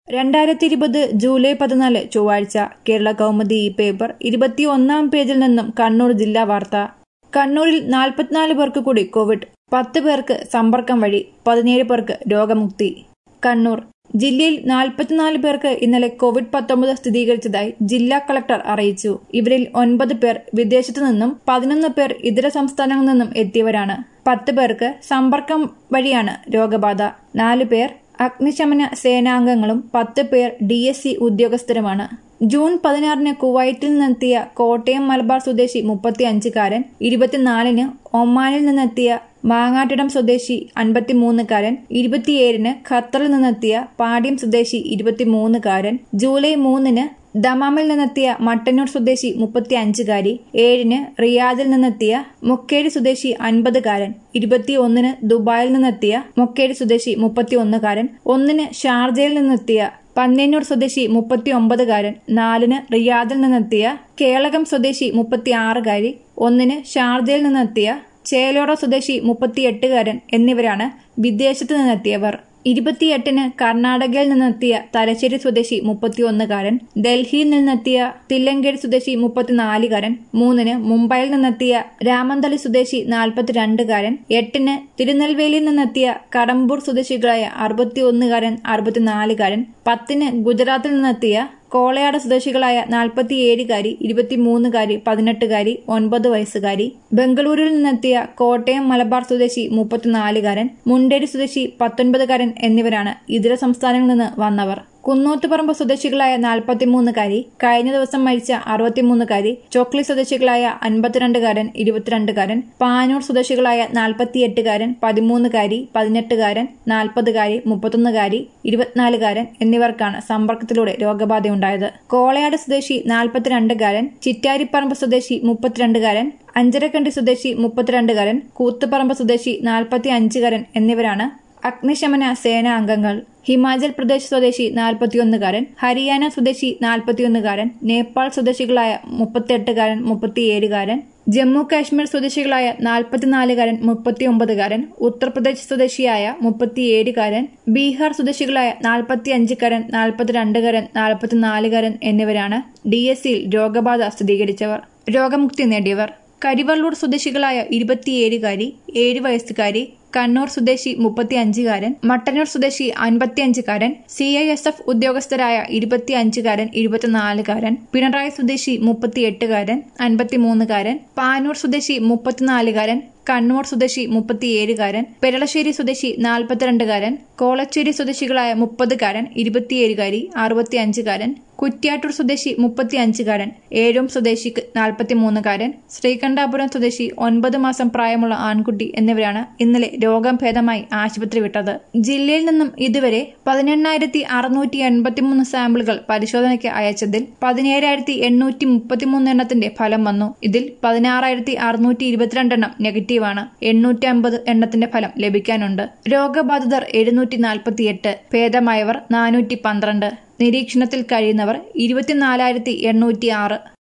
രണ്ടായിരത്തി ഇരുപത് ജൂലൈ പതിനാല് ചൊവ്വാഴ്ച കേരള കൗമുദി ഈ പേപ്പർ ഇരുപത്തിയൊന്നാം പേജിൽ നിന്നും കണ്ണൂർ ജില്ലാ വാർത്ത കണ്ണൂരിൽ നാൽപ്പത്തിനാല് പേർക്ക് കൂടി കോവിഡ് പത്ത് പേർക്ക് സമ്പർക്കം വഴി പതിനേഴ് പേർക്ക് രോഗമുക്തി കണ്ണൂർ ജില്ലയിൽ നാൽപ്പത്തിനാല് പേർക്ക് ഇന്നലെ കോവിഡ് പത്തൊമ്പത് സ്ഥിരീകരിച്ചതായി ജില്ലാ കളക്ടർ അറിയിച്ചു ഇവരിൽ ഒൻപത് പേർ വിദേശത്തു നിന്നും പതിനൊന്ന് പേർ ഇതര സംസ്ഥാനങ്ങളിൽ നിന്നും എത്തിയവരാണ് പത്ത് പേർക്ക് സമ്പർക്കം വഴിയാണ് രോഗബാധ നാല് പേർ അഗ്നിശമന സേനാംഗങ്ങളും പത്ത് പേർ ഡി എസ് സി ഉദ്യോഗസ്ഥരുമാണ് ജൂൺ പതിനാറിന് കുവൈറ്റിൽ നിന്നെത്തിയ കോട്ടയം മലബാർ സ്വദേശി മുപ്പത്തി അഞ്ചുകാരൻ ഇരുപത്തിനാലിന് ഒമാനിൽ നിന്നെത്തിയ മാങ്ങാട്ടിടം സ്വദേശി അൻപത്തിമൂന്നുകാരൻ ഇരുപത്തിയേഴിന് ഖത്തറിൽ നിന്നെത്തിയ പാട്യം സ്വദേശി ഇരുപത്തിമൂന്നുകാരൻ ജൂലൈ മൂന്നിന് ദമാമിൽ നിന്നെത്തിയ മട്ടന്നൂർ സ്വദേശി മുപ്പത്തി അഞ്ചുകാരി ഏഴിന് റിയാദിൽ നിന്നെത്തിയ മുക്കേരി സ്വദേശി അൻപതുകാരൻ ഇരുപത്തിയൊന്നിന് ദുബായിൽ നിന്നെത്തിയ മുക്കേരി സ്വദേശി മുപ്പത്തിയൊന്നുകാരൻ ഒന്നിന് ഷാർജയിൽ നിന്നെത്തിയ പന്ന്യന്നൂർ സ്വദേശി മുപ്പത്തി ഒമ്പതുകാരൻ നാലിന് റിയാദിൽ നിന്നെത്തിയ കേളകം സ്വദേശി മുപ്പത്തിയാറുകാരി ഒന്നിന് ഷാർജയിൽ നിന്നെത്തിയ ചേലോറ സ്വദേശി മുപ്പത്തിയെട്ടുകാരൻ എന്നിവരാണ് വിദേശത്ത് നിന്നെത്തിയവർ ഇരുപത്തിയെട്ടിന് കർണാടകയിൽ നിന്നെത്തിയ തലശ്ശേരി സ്വദേശി മുപ്പത്തിയൊന്നുകാരൻ ഡൽഹിയിൽ നിന്നെത്തിയ തില്ലങ്കേരി സ്വദേശി മുപ്പത്തിനാലുകാരൻ മൂന്നിന് മുംബൈയിൽ നിന്നെത്തിയ രാമന്തളി സ്വദേശി നാൽപ്പത്തിരണ്ടുകാരൻ എട്ടിന് തിരുനെൽവേലിയിൽ നിന്നെത്തിയ കടമ്പൂർ സ്വദേശികളായ അറുപത്തിയൊന്നുകാരൻ അറുപത്തിനാലുകാരൻ പത്തിന് ഗുജറാത്തിൽ നിന്നെത്തിയ കോളയാട് സ്വദേശികളായ നാൽപ്പത്തിയേഴുകാരി ഇരുപത്തിമൂന്നുകാരി പതിനെട്ടുകാരി ഒൻപത് വയസ്സുകാരി ബംഗളൂരുവിൽ നിന്നെത്തിയ കോട്ടയം മലബാർ സ്വദേശി മുപ്പത്തിനാലുകാരൻ മുണ്ടേരി സ്വദേശി പത്തൊൻപതുകാരൻ എന്നിവരാണ് ഇതര സംസ്ഥാനങ്ങളിൽ നിന്ന് വന്നവർ കുന്നോത്തുപറമ്പ് സ്വദേശികളായ നാൽപ്പത്തിമൂന്നുകാരി കഴിഞ്ഞ ദിവസം മരിച്ച അറുപത്തിമൂന്നുകാരി ചോക്ലി സ്വദേശികളായ അൻപത്തിരണ്ടുകാരൻ ഇരുപത്തിരണ്ടുകാരൻ പാനൂർ സ്വദേശികളായ നാൽപ്പത്തിയെട്ടുകാരൻ പതിമൂന്നുകാരി പതിനെട്ടുകാരൻ നാൽപ്പതുകാരി മുപ്പത്തൊന്നുകാരി ഇരുപത്തിനാലുകാരൻ എന്നിവർക്കാണ് സമ്പർക്കത്തിലൂടെ രോഗബാധയുണ്ടായത് കോളയാട് സ്വദേശി നാൽപ്പത്തിരണ്ടുകാരൻ ചിറ്റാരിപ്പറമ്പ് സ്വദേശി മുപ്പത്തിരണ്ടുകാരൻ അഞ്ചരക്കണ്ടി സ്വദേശി മുപ്പത്തിരണ്ടുകാരൻ കൂത്തുപറമ്പ് സ്വദേശി നാൽപ്പത്തി അഞ്ചുകാരൻ എന്നിവരാണ് അഗ്നിശമന സേനാ അംഗങ്ങൾ ഹിമാചൽ പ്രദേശ് സ്വദേശി നാൽപ്പത്തിയൊന്നുകാരൻ ഹരിയാന സ്വദേശി നാൽപ്പത്തിയൊന്നുകാരൻ നേപ്പാൾ സ്വദേശികളായ മുപ്പത്തിയെട്ടുകാരൻ മുപ്പത്തിയേഴുകാരൻ ജമ്മു കാശ്മീർ സ്വദേശികളായ നാൽപ്പത്തിനാലുകാരൻ മുപ്പത്തിയൊമ്പതുകാരൻ ഉത്തർപ്രദേശ് സ്വദേശിയായ മുപ്പത്തിയേഴുകാരൻ ബീഹാർ സ്വദേശികളായ നാൽപ്പത്തിയഞ്ചുകാരൻ നാൽപ്പത്തിരണ്ടുകാരൻ നാൽപ്പത്തിനാലുകാരൻ എന്നിവരാണ് ഡി എസ് സിയിൽ രോഗബാധ സ്ഥിരീകരിച്ചവർ രോഗമുക്തി നേടിയവർ കരിവള്ളൂർ സ്വദേശികളായ ഇരുപത്തിയേഴുകാരി ഏഴ് വയസ്സുകാരി കണ്ണൂർ സ്വദേശി മുപ്പത്തിയഞ്ചുകാരൻ മട്ടന്നൂർ സ്വദേശി അൻപത്തിയഞ്ചുകാരൻ സി ഐ എസ് എഫ് ഉദ്യോഗസ്ഥരായ ഇരുപത്തിയഞ്ചുകാരൻ ഇരുപത്തിനാലുകാരൻ പിണറായി സ്വദേശി മുപ്പത്തിയെട്ടുകാരൻ അൻപത്തിമൂന്നുകാരൻ പാനൂർ സ്വദേശി മുപ്പത്തിനാലുകാരൻ കണ്ണൂർ സ്വദേശി മുപ്പത്തിയേഴുകാരൻ പെരളശ്ശേരി സ്വദേശി നാൽപ്പത്തിരണ്ടുകാരൻ കോളച്ചേരി സ്വദേശികളായ മുപ്പതുകാരൻ ഇരുപത്തിയേഴുകാരി അറുപത്തിയഞ്ചുകാരൻ കുറ്റ്യാട്ടൂർ സ്വദേശി മുപ്പത്തിയഞ്ചുകാരൻ ഏഴും സ്വദേശിക്ക് നാൽപ്പത്തിമൂന്നുകാരൻ ശ്രീകണ്ഠാപുരം സ്വദേശി ഒൻപത് മാസം പ്രായമുള്ള ആൺകുട്ടി എന്നിവരാണ് ഇന്നലെ രോഗം ഭേദമായി ആശുപത്രി വിട്ടത് ജില്ലയിൽ നിന്നും ഇതുവരെ പതിനെണ്ണായിരത്തി അറുന്നൂറ്റി എൺപത്തിമൂന്ന് സാമ്പിളുകൾ പരിശോധനയ്ക്ക് അയച്ചതിൽ പതിനേഴായിരത്തി എണ്ണൂറ്റി മുപ്പത്തിമൂന്ന് എണ്ണത്തിന്റെ ഫലം വന്നു ഇതിൽ പതിനാറായിരത്തി അറുന്നൂറ്റി ഇരുപത്തിരണ്ടെണ്ണം നെഗറ്റീവാണ് എണ്ണൂറ്റി അമ്പത് എണ്ണത്തിന്റെ ഫലം ലഭിക്കാനുണ്ട് രോഗബാധിതർ എഴുന്നൂറ്റി നാൽപ്പത്തിയെട്ട് ഭേദമായവർ നാനൂറ്റി പന്ത്രണ്ട് നിരീക്ഷണത്തിൽ കഴിയുന്നവർ ഇരുപത്തിനാലായിരത്തി എണ്ണൂറ്റി ആറ്